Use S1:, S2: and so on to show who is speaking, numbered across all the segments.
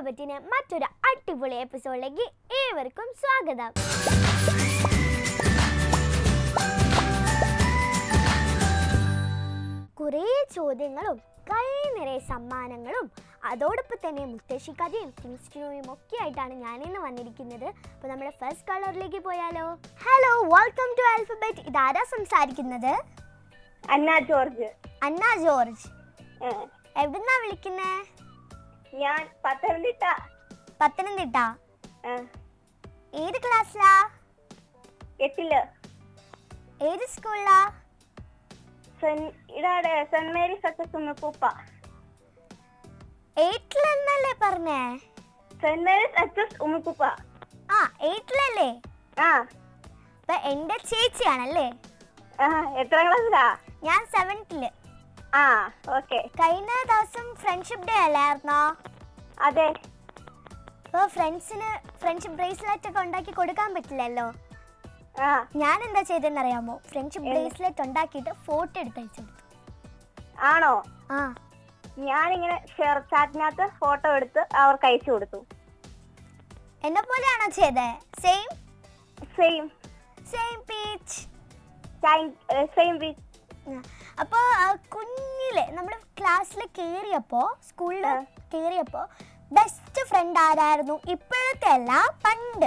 S1: ആൽഫബറ്റിന് മറ്റൊരു അടിപൊളി എപ്പിസോഡിലേക്ക് ഏവർക്കും സ്വാഗതം കുറേ ചോദ്യങ്ങളും കൈ നിറയെ സമ്മാനങ്ങളും അതോടൊപ്പം തന്നെ മുത്തശ്ശി കഥയും കിങ്സ്റ്റോയും ഒക്കെ ആയിട്ടാണ് ഞാനിന്ന് വന്നിരിക്കുന്നത് അപ്പോൾ നമ്മുടെ ഫസ്റ്റ് കളറിലേക്ക് പോയാലോ ഹലോ വെൽക്കം ടു ആൽഫബറ്റ് ഇതാരാ സംസാരിക്കുന്നത്
S2: അന്ന ജോർജ്
S1: അന്ന ജോർജ്
S2: ആ.
S1: എവിടുന്നാ വിളിക്കുന്നേ
S2: ഞാൻ പത്തനംതിട്ട
S1: പത്തനംതിട്ട
S2: ആ,
S1: ഏത് ക്ലാസ്സിലാ
S2: എട്ടില്
S1: ഏത് സ്കൂളിലാ
S2: സെൻ- ഇടാടെ സെന്റ് മേരീസ് അക്കസ് പൂപ്പ
S1: എയ്റ്റിലെന്നല്ലേ പറഞ്ഞേ
S2: സെന്റ് മേരീസ് അച്ചസ് ഉമ്മുപ്പ
S1: ആ എയ്റ്റിലല്ലേ
S2: ആ
S1: അപ്പൊ എന്റെ ചേച്ചിയാണല്ലേ
S2: ആ എത്ര ക്ലാസ്സിലാ
S1: ഞാൻ സെവൻത്തില്
S2: ആ ഓക്കെ
S1: കഴിഞ്ഞ ദിവസം ഫ്രണ്ട്ഷിപ്പ് ഡേ അല്ലായിരുന്നോ
S2: അതെ
S1: അപ്പോൾ ഫ്രണ്ട്സിന് ഫ്രണ്ട്ഷിപ്പ് ബ്രേസ്ലെറ്റ് ഒക്കെ ഉണ്ടാക്കി കൊടുക്കാൻ പറ്റില്ലല്ലോ
S2: ആ
S1: ഞാൻ എന്താ ചെയ്തതെന്ന് അറിയാമോ ഫ്രണ്ട്ഷിപ്പ്
S2: എന്ത്?
S1: ബ്രേസ്ലെറ്റ് ഉണ്ടാക്കിയിട്ട് ഫോട്ടോ എടുത്ത് അയച്ചു കൊടുത്തു
S2: ആണോ
S1: ആ
S2: ഞാനിങ്ങനെ ഷെയർ ചാറ്റിനകത്ത് ഫോട്ടോ എടുത്ത് അവർക്ക് അയച്ചു കൊടുത്തു
S1: എന്നെ പോലെയാണോ ചെയ്തേ സെയിം
S2: സെയിം
S1: സെയിം പീച്ച്
S2: സെയിം വീക്ക്
S1: അപ്പോൾ കുഞ്ഞിലെ നമ്മൾ ക്ലാസ്സിൽ കയറിയപ്പോൾ സ്കൂളിൽ
S2: ആ.
S1: കയറിയപ്പോൾ ബെസ്റ്റ് ഫ്രണ്ട് ആരായിരുന്നു ഇപ്പോഴത്തെ അല്ല പണ്ട്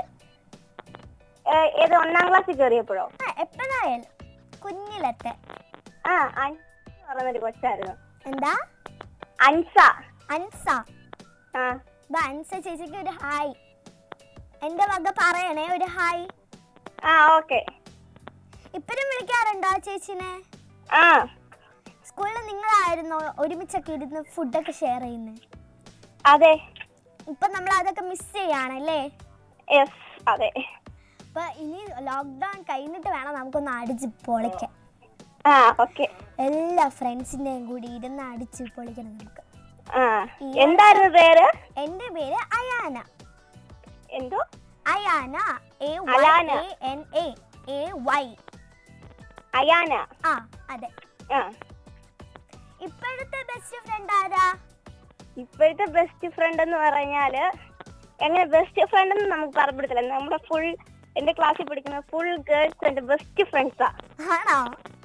S2: ഏത് ഒന്നാം ക്ലാസ്സിൽ കയറിയപ്പോഴോ
S1: ആ എപ്പോഴായാലും കുഞ്ഞിലത്തെ
S2: ആ അൻസ എന്ന് പറയുന്നൊരു കൊച്ചായിരുന്നു
S1: എന്താ
S2: അൻസ
S1: അൻസ
S2: ആ
S1: അപ്പൊ അൻസ ചേച്ചിക്ക് ഒരു ഹായ് എൻ്റെ വക പറയണേ ഒരു ഹായ്
S2: ആ ഓക്കെ
S1: ഇപ്പോഴും വിളിക്കാറുണ്ടോ ആ ചേച്ചിനെ
S2: ആ
S1: സ്കൂളിൽ നിങ്ങളായിരുന്നോ ഒരുമിച്ചൊക്കെ ഇരുന്ന് ഫുഡൊക്കെ ഷെയർ ചെയ്യുന്നത്
S2: അതെ
S1: ഇപ്പൊ നമ്മൾ അതൊക്കെ മിസ് ചെയ്യാണല്ലേ
S2: യെസ് അതെ
S1: അപ്പൊ ഇനി ലോക്ക്ഡൗൺ കഴിഞ്ഞിട്ട് വേണം നമുക്കൊന്ന് അടിച്ച് പൊളിക്കാൻ
S2: ആ ഓക്കെ
S1: എല്ലാ ഫ്രണ്ട്സിൻ്റെയും കൂടി ഇരുന്ന് അടിച്ച് പൊളിക്കണം നമുക്ക്
S2: ആ എന്തായിരുന്നു പേര്
S1: എൻ്റെ പേര് അയാന
S2: എന്തോ
S1: Ayana A Y
S2: Alana.
S1: A N A A Y
S2: Ayana
S1: ആ അതെ
S2: ആ
S1: ഇപ്പോഴത്തെ ബെസ്റ്റ് ഫ്രണ്ട് ആരാ
S2: ഇപ്പോഴത്തെ ബെസ്റ്റ് ഫ്രണ്ട് എന്ന് പറഞ്ഞാല് എങ്ങനെ ബെസ്റ്റ് ഫ്രണ്ട് എന്ന് നമുക്ക് പറയപ്പെടത്തില്ല നമ്മുടെ ഫുൾ എന്റെ ക്ലാസ്സിൽ പഠിക്കുന്ന ഫുൾ ഗേൾസ് എന്റെ ബെസ്റ്റ് ഫ്രണ്ട്സാ
S1: ആണോ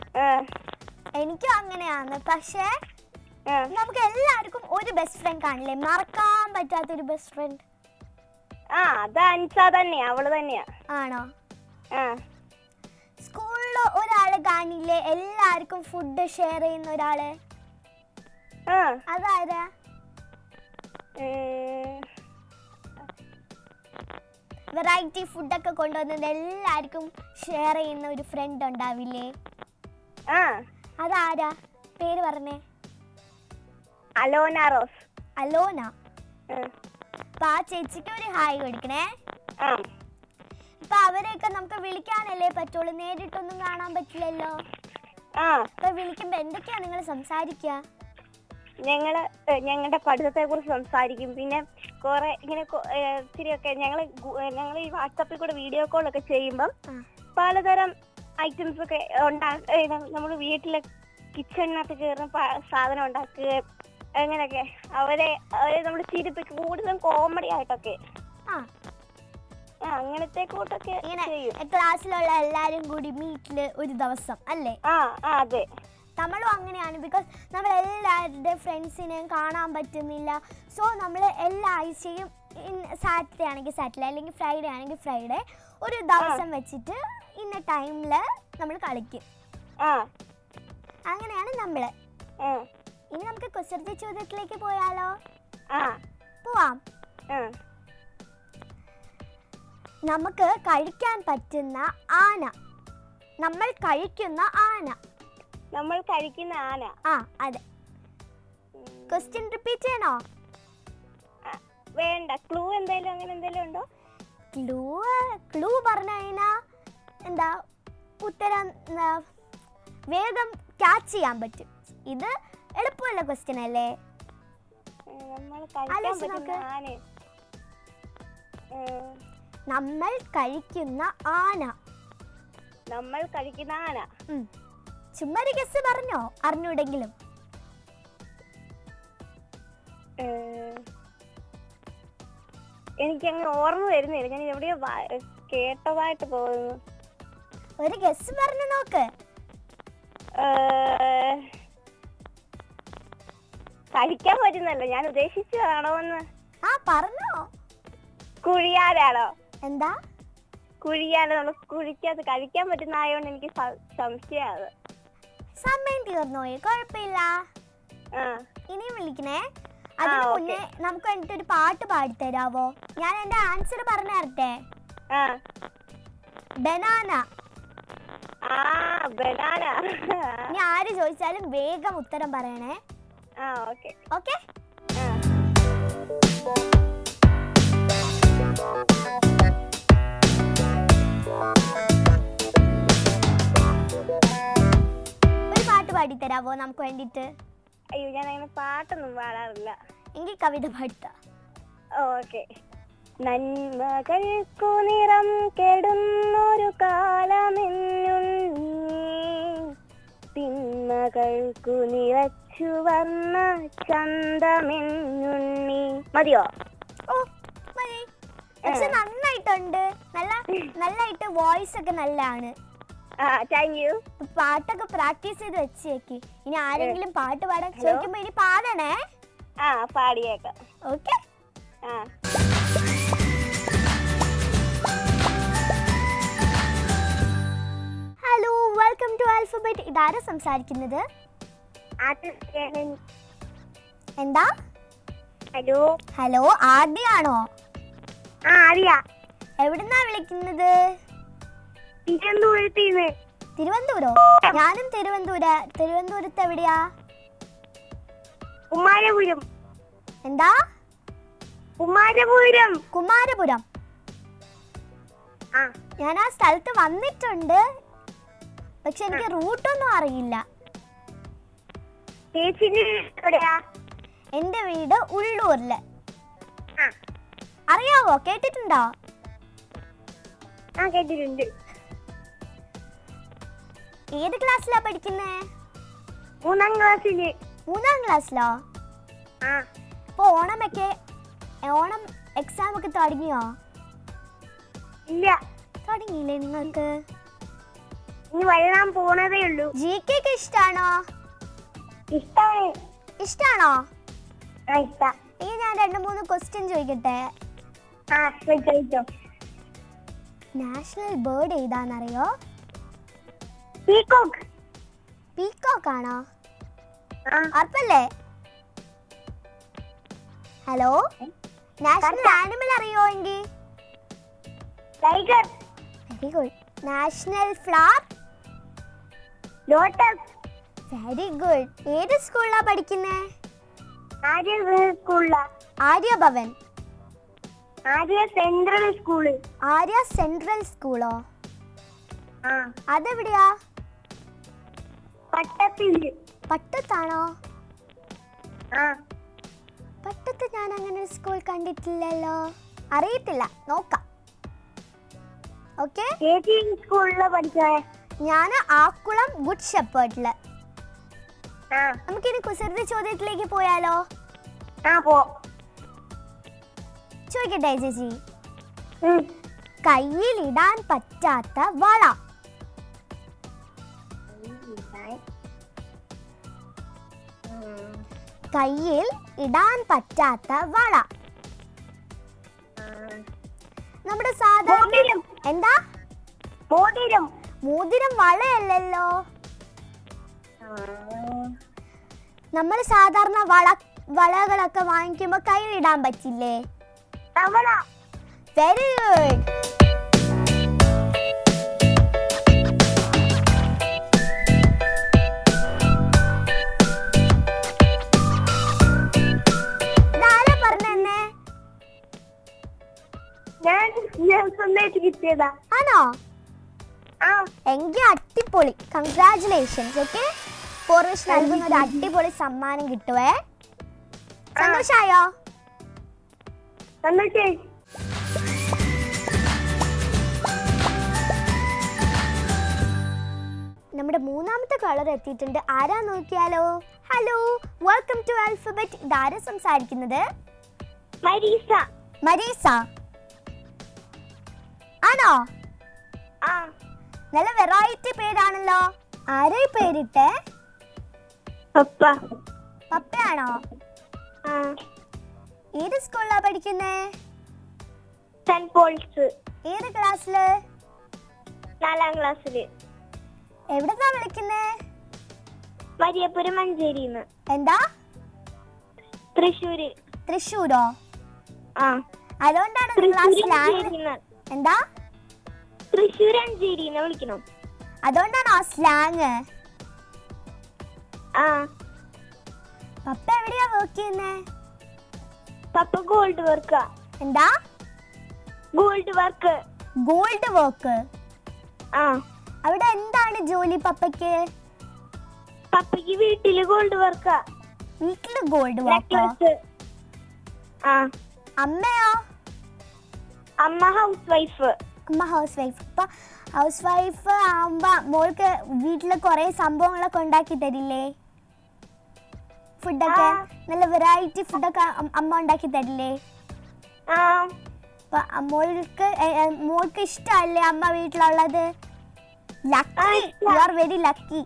S1: എനിക്കും അങ്ങനെയാണ് പക്ഷേ നമുക്ക് എല്ലാവർക്കും ഒരു ബെസ്റ്റ് ഫ്രണ്ട് കാണില്ലേ മറക്കാൻ പറ്റാത്ത ഒരു ബെസ്റ്റ് ഫ്രണ്ട്
S2: ആ അത് അൻസ തന്നെയാ അവള് തന്നെയാ
S1: ആണോ
S2: ആ
S1: സ്കൂളിൽ ഒരാള് കാണില്ലേ എല്ലാവർക്കും ഫുഡ് ഷെയർ ചെയ്യുന്ന ഒരാള്
S2: ആ
S1: അതാരാ
S2: ഉം,
S1: വെറൈറ്റി ഫുഡൊക്കെ കൊണ്ടുവന്നത് എല്ലാവർക്കും ഷെയർ ചെയ്യുന്ന ഒരു ഫ്രണ്ട് ഉണ്ടാവില്ലേ
S2: ആ
S1: അതാരാ പേര് പറഞ്ഞേ
S2: അലോന റോസ്
S1: അലോന
S2: ആ,
S1: അപ്പൊ ആ ചേച്ചിക്ക് ഒരു ഹായ് കൊടുക്കണേ
S2: ആ
S1: ഇപ്പൊ അവരെയൊക്കെ നമുക്ക് വിളിക്കാനല്ലേ പറ്റുള്ളൂ നേരിട്ടൊന്നും കാണാൻ പറ്റില്ലല്ലോ
S2: ആ
S1: ഇപ്പൊ വിളിക്കുമ്പോ എന്തൊക്കെയാ നിങ്ങൾ സംസാരിക്കുക
S2: ഞങ്ങള് ഏഹ്, ഞങ്ങളുടെ പഠിത്തത്തെ കുറിച്ച് സംസാരിക്കും പിന്നെ കുറെ ഇങ്ങനെ കൊ- ഏഹ്, ഇച്ചിരിയൊക്കെ ഞങ്ങൾ ഞങ്ങൾ ഈ വാട്സാപ്പിൽ കൂടെ വീഡിയോ കോൾ ഒക്കെ ചെയ്യുമ്പം
S1: ആ.
S2: പലതരം ഐറ്റംസ് ഒക്കെ ഉണ്ടാ നമ്മൾ വീട്ടിലെ കിച്ചണിനകത്ത് കയറുന്ന പ- സാധനം ഉണ്ടാക്കുക അങ്ങനെയൊക്കെ അവരെ അവരെ നമ്മൾ ചിരിപ്പിക്കും കൂടുതലും കോമഡി ആയിട്ടൊക്കെ
S1: ആ
S2: ആ അങ്ങനത്തെ കൂട്ടൊക്കെ
S1: ഇങ്ങനെ
S2: ചെയ്യും
S1: ക്ലാസ്സിലുള്ള എല്ലാരും കൂടി മീറ്റില് ഒരു ദിവസം അല്ലേ
S2: ആ ആ അതെ
S1: നമ്മളും അങ്ങനെയാണ് ബിക്കോസ് നമ്മൾ എല്ലാവരുടെ ഫ്രണ്ട്സിനെയും കാണാൻ പറ്റുന്നില്ല സോ നമ്മൾ എല്ലാ ആഴ്ചയും സാറ്റർഡേ ആണെങ്കിൽ സാറ്റർഡേ അല്ലെങ്കിൽ ഫ്രൈഡേ ആണെങ്കിൽ ഫ്രൈഡേ ഒരു ദിവസം വെച്ചിട്ട് ഇന്ന ടൈമിൽ നമ്മൾ കളിക്കും
S2: ആ
S1: അങ്ങനെയാണ് നമ്മൾ
S2: ആ
S1: ഇനി നമുക്ക് കുസൃതി ചോദ്യത്തിലേക്ക് പോയാലോ
S2: ആ
S1: പോവാം
S2: ആ
S1: നമുക്ക് കഴിക്കാൻ പറ്റുന്ന ആന നമ്മൾ കഴിക്കുന്ന ആന
S2: നമ്മൾ കഴിക്കുന്ന ആന
S1: ആ അതെ ക്വസ്റ്റ്യൻ റിപ്പീറ്റ് ചെയ്യണോ
S2: ആ, വേണ്ട ക്ലൂ എന്തെങ്കിലും അങ്ങനെ എന്തെങ്കിലും ഉണ്ടോ
S1: ക്ലൂ ക്ലൂ പറഞ്ഞു കഴിഞ്ഞാൽ എന്താ ഉത്തരം എന്താ, വേഗം ക്യാച്ച് ചെയ്യാൻ പറ്റും ഇത് എളുപ്പമുള്ള ക്വസ്റ്റ്യൻ അല്ലേ
S2: നമ്മൾ കഴിക്കാൻ
S1: ആലോചിച്ച്
S2: പറ്റുന്ന
S1: നോക്ക്.
S2: ആന ഏ,
S1: നമ്മൾ കഴിക്കുന്ന ആന
S2: നമ്മൾ കഴിക്കുന്ന ആന
S1: ഉം. ചുമ്മാ ഒരു ഗസ് പറഞ്ഞോ അറിഞ്ഞൂടെങ്കിലും
S2: ഏ, എനിക്കങ്ങ് ഓർമ്മ വരുന്നില്ല ഞാൻ എവിടെയോ വാ- കേട്ടതായിട്ട് തോന്നുന്നു
S1: ഒരു ഗസ് പറഞ്ഞു നോക്ക്
S2: ഏഹ്, കഴിക്കാൻ പറ്റുന്നല്ലോ ഞാൻ ഉദ്ദേശിച്ചതാണോ എന്ന്
S1: ആ പറഞ്ഞോ
S2: കുഴിയാലാണോ
S1: എന്താ
S2: കുഴിയാല നമ്മൾ കുഴിക്കാതെ കഴിക്കാൻ പറ്റുന്ന ആയതുകൊണ്ട് എനിക്ക് സ- സംശയമാണ്
S1: സമയം തീർന്നോയി കുഴപ്പമില്ല
S2: ആ
S1: ഇനിയും വിളിക്കണേ അതിന്
S2: ആ,
S1: മുന്നേ നമുക്ക് വേണ്ടിട്ട് ഒരു പാട്ട് പാടിത്തരാവോ ഞാൻ എന്റെ ആൻസർ പറഞ്ഞു തരട്ടെ
S2: ആ
S1: ബനാന
S2: ആ ബനാന
S1: ഇനി ആര് ചോദിച്ചാലും വേഗം ഉത്തരം പറയണേ
S2: ആ ഓക്കെ
S1: ഓക്കെ
S2: ആ
S1: ഒരു പാട്ട് പാടിത്തരാവോ നമുക്ക് വേണ്ടിട്ട്
S2: അയ്യോ ഞാൻ അങ്ങനെ പാട്ടൊന്നും പാടാറില്ല
S1: എങ്കിൽ കവിത പാടിത്ത
S2: ഓക്കെ നന്മകൾക്കു നിറം കെടുന്നൊരു കാലമെന്നുണ്ണി തിന്മകൾക്കു നിറച്ചു വന്ന ചന്തമെന്നുണ്ണി മതിയോ
S1: ഓ മതി പക്ഷെ നന്നായിട്ടുണ്ട് നല്ല നന്നായിട്ട് വോയിസ് ഒക്കെ നല്ലതാണ്
S2: ആ താങ്ക് യു
S1: പാട്ടൊക്കെ പ്രാക്ടീസ് ചെയ്ത് വെച്ചേക്ക് ഇനി ആരെങ്കിലും പാട്ട് പാടാൻ
S2: Hello?
S1: ചോദിക്കുമ്പോ ഇനി പാടണേ
S2: ആ പാടിയേക്കാം
S1: ഓക്കെ
S2: ആ
S1: ഹലോ വെൽക്കം ടു ആൽഫബറ്റ് ഇതാരാ സംസാരിക്കുന്നത് എന്താ
S2: ഹലോ
S1: ഹലോ ആദ്യയാണോ
S2: ആ അറിയാ
S1: എവിടുന്നാ വിളിക്കുന്നത്
S2: തിരുവനന്തപുരത്ത്
S1: തിരുവനന്തപുരോ ഞാനും തിരുവനന്തപുര തിരുവനന്തപുരത്ത് എവിടെയാ
S2: കുമാരപുരം
S1: എന്താ
S2: കുമാരപുരം
S1: കുമാരപുരം
S2: ആ
S1: ഞാൻ ആ സ്ഥലത്ത് വന്നിട്ടുണ്ട് പക്ഷെ എനിക്ക് റൂട്ടൊന്നും അറിയില്ല
S2: ചേച്ചിന്റെ എവിടെയാ
S1: എൻ്റെ വീട് ഉള്ളൂരില്
S2: ആ
S1: അറിയാവോ കേട്ടിട്ടുണ്ടോ
S2: ആ കേട്ടിട്ടുണ്ട്
S1: ഏത് ക്ലാസ്സിലാ പഠിക്കുന്നേ
S2: മൂന്നാം ക്ലാസ്സില്
S1: മൂന്നാം ക്ലാസ്സിലോ
S2: ആ
S1: ഇപ്പൊ ഓണമൊക്കെ ഓണം എക്സാം ഒക്കെ തുടങ്ങിയോ
S2: ഇല്ല
S1: തുടങ്ങിയില്ലേ നിങ്ങൾക്ക്
S2: ഇനി വരാൻ പോണതേ ഉള്ളൂ
S1: ജി കെ ഒക്കെ ഇഷ്ടാണോ
S2: ഇഷ്ടമാണ്
S1: ഇഷ്ടാണോ
S2: ആ ഇഷ്ട
S1: ഈ ഞാൻ രണ്ട് മൂന്ന് ക്വസ്റ്റ്യൻ ചോദിക്കട്ടെ
S2: ആ ചോദിച്ചോ
S1: നാഷണൽ ബേർഡ് ഏതാണെന്നറിയോ
S2: പീകോക്ക്
S1: പീകോക്ക് ആണോ
S2: ആ
S1: ഉറപ്പല്ലേ ഹലോ നാഷണൽ
S2: Correct.
S1: ആനിമൽ അറിയോ എങ്കിൽ
S2: tiger
S1: very good national flower
S2: lotus
S1: very good ഏത് സ്കൂളിലാ പഠിക്കുന്നേ
S2: ആര്യ സ്കൂളിലാ
S1: Aryabhavan
S2: Arya central school
S1: Arya central സ്കൂളോ
S2: ആ
S1: അതെവിടെയാ
S2: പട്ടത്തില്
S1: പട്ടത്താണോ
S2: ആ
S1: പട്ടത്ത് ഞാൻ അങ്ങനെ ഒരു സ്കൂൾ കണ്ടിട്ടില്ലല്ലോ അറിയത്തില്ല നോക്കാം ഓക്കെ
S2: ചേച്ചി സ്കൂളിലാ പഠിച്ചേ
S1: ഞാൻ ആക്കുളം ഗുഡ് ഷെപ്പേർഡില്
S2: ആ
S1: നമുക്കിനി കുസൃതി ചോദ്യത്തിലേക്ക് പോയാലോ
S2: ആ പോ
S1: ചോദിക്കട്ടെ ചേച്ചി
S2: ഉം.
S1: കയ്യിലിടാൻ പറ്റാത്ത വള
S2: ഉം.
S1: കയ്യിൽ ഇടാൻ പറ്റാത്ത വള
S2: ആ.
S1: നമ്മുടെ സാധാരണ
S2: മോതിരം.
S1: എന്താ
S2: മോതിരം
S1: മോതിരം വളയല്ലല്ലോ
S2: ആ.
S1: നമ്മൾ സാധാരണ വള വളകളൊക്കെ വാങ്ങിക്കുമ്പോൾ കയ്യിലിടാൻ പറ്റില്ലേ
S2: തവള
S1: വെരി ഗുഡ് ഇതാരാ പറഞ്ഞെന്നെ
S2: ഞാൻ ഞാൻ സ്വന്തമായിട്ട് കിട്ടിയതാ
S1: ആണോ
S2: ആ
S1: എങ്കിൽ അടിപൊളി കൺഗ്രാറ്റുലേഷൻസ് ഓക്കെ പോറിഷ് നൽകുന്ന ഒരു അടിപൊളി സമ്മാനം കിട്ടുവേ സന്തോഷായോ
S2: എന്നിട്ട്
S1: നമ്മുടെ മൂന്നാമത്തെ കളർ എത്തിയിട്ടുണ്ട് ആരാ നോക്കിയാലോ ഹലോ വെൽക്കം ടു ആൽഫബറ്റ് ഇതാരാ സംസാരിക്കുന്നത്
S2: മരീസ
S1: മരീസ ആണോ
S2: ആ
S1: നല്ല വെറൈറ്റി പേരാണല്ലോ ആരെ ഈ പേരിട്ടെ
S2: പപ്പ
S1: പപ്പയാണോ
S2: ആ
S1: ഏത് സ്കൂളിലാ പഠിക്കുന്നേ
S2: സെന്റ് പോൾസ്
S1: ഏത് ക്ലാസ്സില്
S2: നാലാം ക്ലാസ്സില്
S1: എവിടുന്നാ വിളിക്കുന്നേ
S2: വലിയപുരം മഞ്ചേരിന്ന്
S1: എന്താ
S2: തൃശ്ശൂര്
S1: തൃശ്ശൂരോ
S2: ആ
S1: അതുകൊണ്ടാണ് നിങ്ങൾ ആ
S2: തൃശ്ശൂര്
S1: സ്ലാങ്
S2: അഞ്ചേരിന്ന്
S1: എന്താ
S2: തൃശ്ശൂർ അഞ്ചേരിന്ന് വിളിക്കണം
S1: അതുകൊണ്ടാണോ ആ സ്ലാങ്
S2: ആ
S1: പപ്പ എവിടെയാ വർക്ക് ചെയ്യുന്നേ
S2: പപ്പ ഗോൾഡ് വർക്കാ
S1: എന്താ
S2: ഗോൾഡ് വർക്ക്
S1: ഗോൾഡ് വർക്ക്
S2: ആ
S1: അവിടെ എന്താണ് ജോലി പപ്പയ്ക്ക്
S2: പപ്പയ്ക്ക് വീട്ടില് ഗോൾഡ് വർക്കാ
S1: വീട്ടില് ഗോൾഡ് വർക്കോ
S2: നെക്ലസ് ആ
S1: അമ്മയോ
S2: അമ്മ ഹൗസ് വൈഫ്
S1: അമ്മ ഹൗസ് വൈഫ് ഇപ്പൊ ഹൗസ് വൈഫ് ആവുമ്പോ മോൾക്ക് വീട്ടില് കുറെ സംഭവങ്ങളൊക്കെ ഉണ്ടാക്കി തരില്ലേ ഫുഡൊക്കെ
S2: ആ.
S1: നല്ല വെറൈറ്റി ഫുഡൊക്കെ അം- അമ്മ ഉണ്ടാക്കി തരില്ലേ
S2: ആ
S1: അപ്പൊ മോൾക്ക് എ- എ, മോൾക്ക് ഇഷ്ടമല്ലേ അമ്മ വീട്ടിലുള്ളത്
S2: ആ,
S1: ലക്കി
S2: ഇഷ്ടാ.
S1: യു ആർ വെരി ലക്കി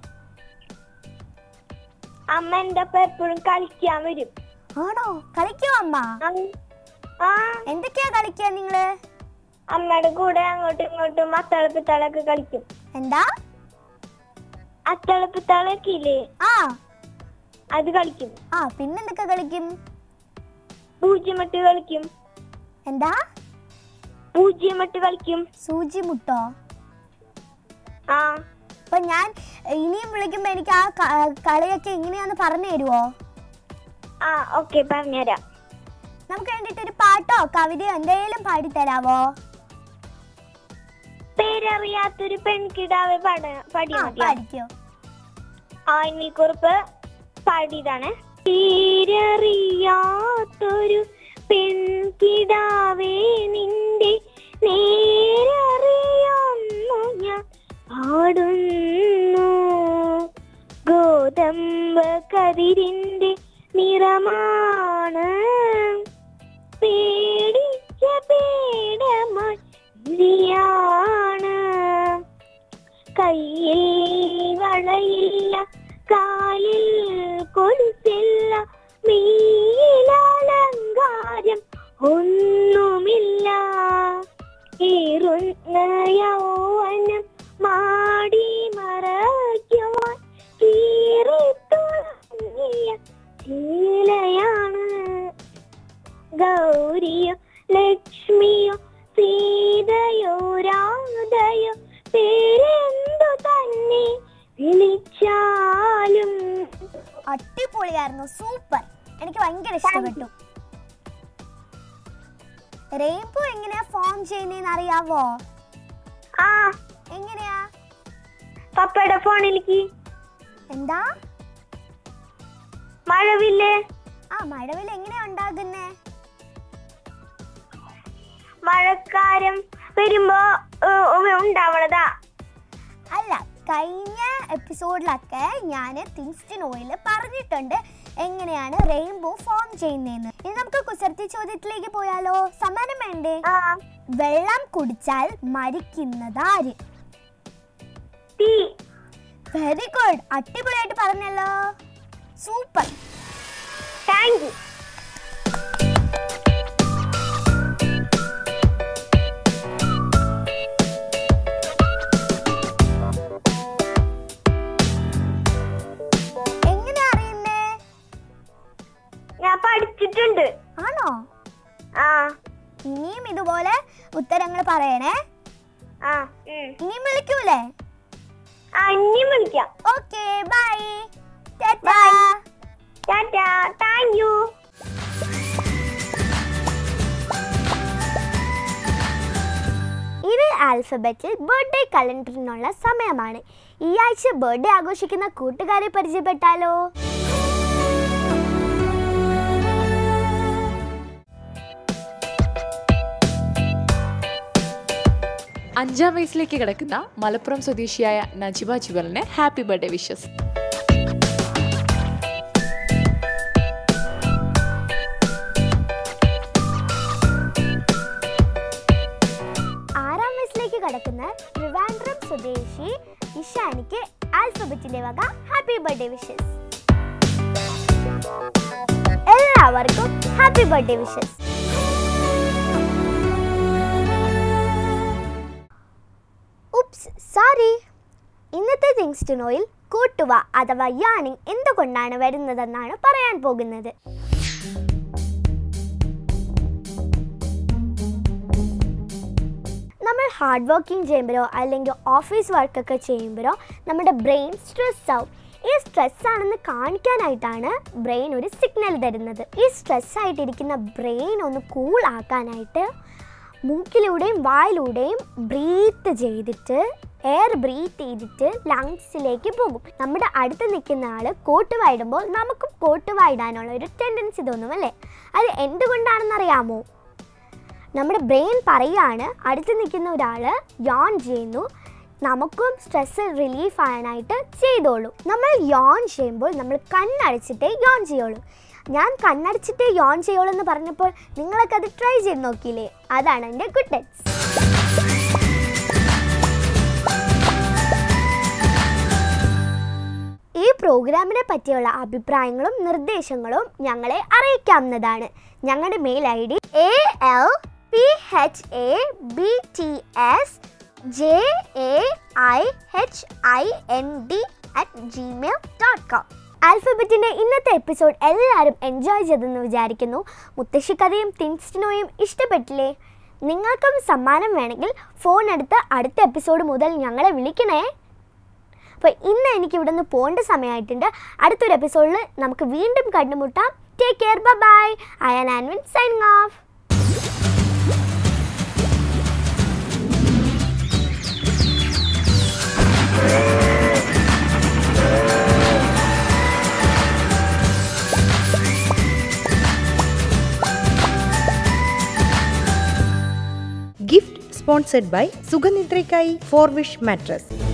S2: അമ്മ എന്റെ ഒപ്പം എപ്പോഴും കളിക്കാൻ വരും
S1: ആണോ കളിക്കോ അമ്മ
S2: ആ, ആ
S1: എന്തൊക്കെയാ കളിക്കുക നിങ്ങള്
S2: അമ്മയുടെ കൂടെ അങ്ങോട്ടും ഇങ്ങോട്ടും അത്തളപ്പിത്തളൊക്കെ കളിക്കും
S1: എന്താ
S2: അത്തളപ്പിത്തളൊക്കെ ഇല്ലേ
S1: ആ
S2: അത് കളിക്കും
S1: ആ പിന്നെന്തൊക്കെ കളിക്കും
S2: പൂജ്യമട്ട് കളിക്കും
S1: എന്താ
S2: പൂജ്യമട്ട് കളിക്കും
S1: സൂചി മുട്ടോ
S2: ആ
S1: അപ്പൊ ഞാൻ ഇനിയും വിളിക്കുമ്പോ എനിക്ക് ആ ക- കളിയൊക്കെ എങ്ങനെയാന്ന് പറഞ്ഞു തരുവോ
S2: ആ ഓക്കെ പറഞ്ഞുതരാം
S1: നമുക്ക് വേണ്ടിട്ട് ഒരു പാട്ടോ കവിതയോ എന്തെങ്കിലും പാടിത്തരാവോ
S2: പേരറിയാത്തൊരു പെൺകിടാവ് പാട
S1: ആ
S2: പാടിയാ മതിയോ
S1: പാടിക്കോ
S2: ആയിനിക്കുറിപ്പ് പാടിയതാണ് പേരറിയാത്തൊരു പെൺകിടാവേ നിന്റെ നേരറിയാന്നു ഞാൻ പാടുന്നു ഗോതമ്പ് കതിരിന്റെ നിറമാണ് പേടിച്ച പേടമായി കയ്യിൽ വളയില്ല കാലിൽ കൊലുസില്ല മീലലങ്കാരം ഒന്നുമില്ല ഏറുന്ന യൗവനം മാടി മറയ്ക്കുവാൻ കീറിത്തുടങ്ങിയ ശീലയാണ് ഗൗരിയോ ലക്ഷ്മിയോ സീതയോ രാധയോ പേരെന്തു തന്നെ വിളിച്ചാലും
S1: അടിപൊളിയായിരുന്നു സൂപ്പർ എനിക്ക് ഭയങ്കര ഇഷ്ടപ്പെട്ടു റെയിൻബോ എങ്ങനെയാ ഫോം ചെയ്യുന്നതെന്ന് അറിയാവോ
S2: ആ
S1: എങ്ങനെയാ
S2: പപ്പയുടെ ഫോണിലേക്ക്
S1: എന്താ
S2: മഴവില്ലേ
S1: ആ മഴവിൽ എങ്ങനെയാ ഉണ്ടാകുന്നേ
S2: മഴക്കാലം വരുമ്പോ ഏ, ഉണ്ടാവണതാ
S1: അല്ല കഴിഞ്ഞ എപ്പിസോഡിലൊക്കെ ഞാൻ തിങ്സ്റ്റിൻ ഓയിൽ പറഞ്ഞിട്ടുണ്ട് എങ്ങനെയാണ് റെയിൻബോ ഫോം ചെയ്യുന്നതെന്ന് ഇനി നമുക്ക് കുസർത്തി ചോദ്യത്തിലേക്ക് പോയാലോ സമ്മാനം വേണ്ടേ
S2: ആ
S1: വെള്ളം കുടിച്ചാൽ മരിക്കുന്നതാര്
S2: തീ
S1: വെരി ഗുഡ് അടിപൊളിയായിട്ട് പറഞ്ഞല്ലോ സൂപ്പർ
S2: താങ്ക് യു
S1: എങ്ങനെ അറിയുന്നേ
S2: ഞാൻ പഠിച്ചിട്ടുണ്ട്
S1: ആണോ
S2: ആ
S1: ഇനിയും ഇതുപോലെ ഉത്തരങ്ങൾ പറയണേ
S2: ആ ഉം.
S1: ഇനിയും വിളിക്കൂലേ
S2: ആ ഇനിയും വിളിക്കാം
S1: ഓക്കെ ബൈ ടാറ്റാ
S2: ടാറ്റാ താങ്ക് യു
S1: ഇത് ആൽഫബറ്റിൽ ബർത്ത്ഡേ കലണ്ടറിനുള്ള സമയമാണ് ഈ ആഴ്ച ബർത്ത്ഡേ ആഘോഷിക്കുന്ന കൂട്ടുകാരെ പരിചയപ്പെട്ടാലോ
S3: അഞ്ചാം വയസ്സിലേക്ക് കിടക്കുന്ന മലപ്പുറം സ്വദേശിയായ നജിബ ജുവലിന് ഹാപ്പി ബർത്ത്ഡേ വിഷസ്
S1: എല്ലാവർക്കും happy birthday wishes oops sorry ഇന്നത്തെ തിങ്സ് ടു നോയിൽ കൂട്ടുവ അഥവാ യാണിങ് എന്തുകൊണ്ടാണ് വരുന്നതെന്നാണ് പറയാൻ പോകുന്നത് നമ്മൾ ഹാർഡ് വർക്കിംഗ് ചെയ്യുമ്പോഴോ അല്ലെങ്കിൽ ഓഫീസ് വർക്കൊക്കെ ചെയ്യുമ്പോഴോ നമ്മുടെ ബ്രെയിൻ സ്ട്രെസ് ആവും ഈ സ്ട്രെസ് ആണെന്ന് കാണിക്കാനായിട്ടാണ് ബ്രെയിൻ ഒരു സിഗ്നൽ തരുന്നത് ഈ സ്ട്രെസ് ആയിട്ടിരിക്കുന്ന ബ്രെയിൻ ഒന്ന് കൂൾ ആക്കാനായിട്ട് മൂക്കിലൂടെയും വായിലൂടെയും ബ്രീത്ത് ചെയ്തിട്ട് എയർ ബ്രീത്ത് ചെയ്തിട്ട് ലങ്സിലേക്ക് പോകും നമ്മുടെ അടുത്ത് നിൽക്കുന്ന ആൾ കോട്ട് വായിടുമ്പോൾ നമുക്കും കോട്ട് വായിടാനുള്ള ഒരു ടെൻഡൻസി തോന്നും അല്ലേ അത് എന്തുകൊണ്ടാണെന്നറിയാമോ നമ്മുടെ ബ്രെയിൻ പറയാണ് അടുത്ത് നിൽക്കുന്ന ഒരാൾ യോൺ ചെയ്യുന്നു നമുക്കും സ്ട്രെസ് റിലീഫ് ആകാനായിട്ട് ചെയ്തോളൂ നമ്മൾ യോൺ ചെയ്യുമ്പോൾ നമ്മൾ കണ്ണടച്ചിട്ടേ യോൺ ചെയ്യുള്ളൂ ഞാൻ കണ്ണടച്ചിട്ടേ യോൺ ചെയ്യുള്ളൂ എന്ന് പറഞ്ഞപ്പോൾ നിങ്ങളൊക്കെ അത് ട്രൈ ചെയ്ത് നോക്കിയില്ലേ അതാണ് എൻ്റെ ഗുഡ് ടെക്സ് ഈ പ്രോഗ്രാമിനെ പറ്റിയുള്ള അഭിപ്രായങ്ങളും നിർദ്ദേശങ്ങളും ഞങ്ങളെ അറിയിക്കാവുന്നതാണ് ഞങ്ങളുടെ mail ID A L P H A B E T S J A I H I N D at Gmail dot com ആൽഫബറ്റിൻ്റെ ഇന്നത്തെ എപ്പിസോഡ് എല്ലാവരും എൻജോയ് ചെയ്തെന്ന് വിചാരിക്കുന്നു മുത്തശ്ശിക്കഥയും തിൻസ്റ്റിനോയും ഇഷ്ടപ്പെട്ടില്ലേ നിങ്ങൾക്കും സമ്മാനം വേണമെങ്കിൽ ഫോൺ എടുത്ത് അടുത്ത എപ്പിസോഡ് മുതൽ ഞങ്ങളെ വിളിക്കണേ അപ്പോൾ ഇന്ന് എനിക്ക് ഇവിടെ നിന്ന് പോകേണ്ട സമയമായിട്ടുണ്ട് അടുത്തൊരു എപ്പിസോഡിൽ നമുക്ക് വീണ്ടും കണ്ടുമുട്ടാം ടേക്ക് കെയർ ബൈ ഐ ആൻ Anvin signing off
S4: gift sponsored by സുഖനിദ്രയ്ക്കായി ഫോർവിഷ് മാട്രസ്